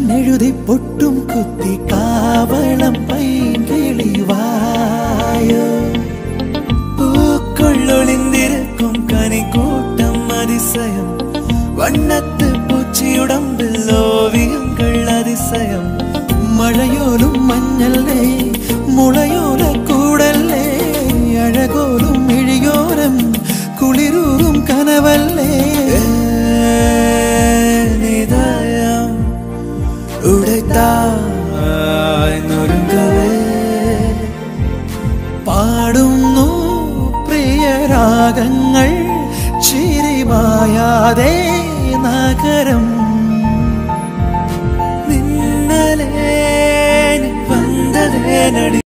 കണ്ണെഴുതി പൊട്ടും കുത്തി കാവളം പൈങ്കിളിവായോ പൂക്കൊള്ളൊളിന്തിരക്കും കനിക്കൂട്ടം അതിശയം വണ്ണത്ത് പൂച്ചിയുടമ്പിൽ ഓവിയങ്ങൾ അതിശയം മഴയോലും മഞ്ഞല്ലേ മുളയോല കൂടല്ലേ അഴകോലും ഇഴിയോരം കുളിരൂറും കനവല്ലേ നിതയം ഉടത്തായി നുറുങ്കവേ പാടുന്നു പ്രിയരാഗങ്ങൾ ചിരിമായാതെ നഗരം നിന്നലേ വന്നതേ നടി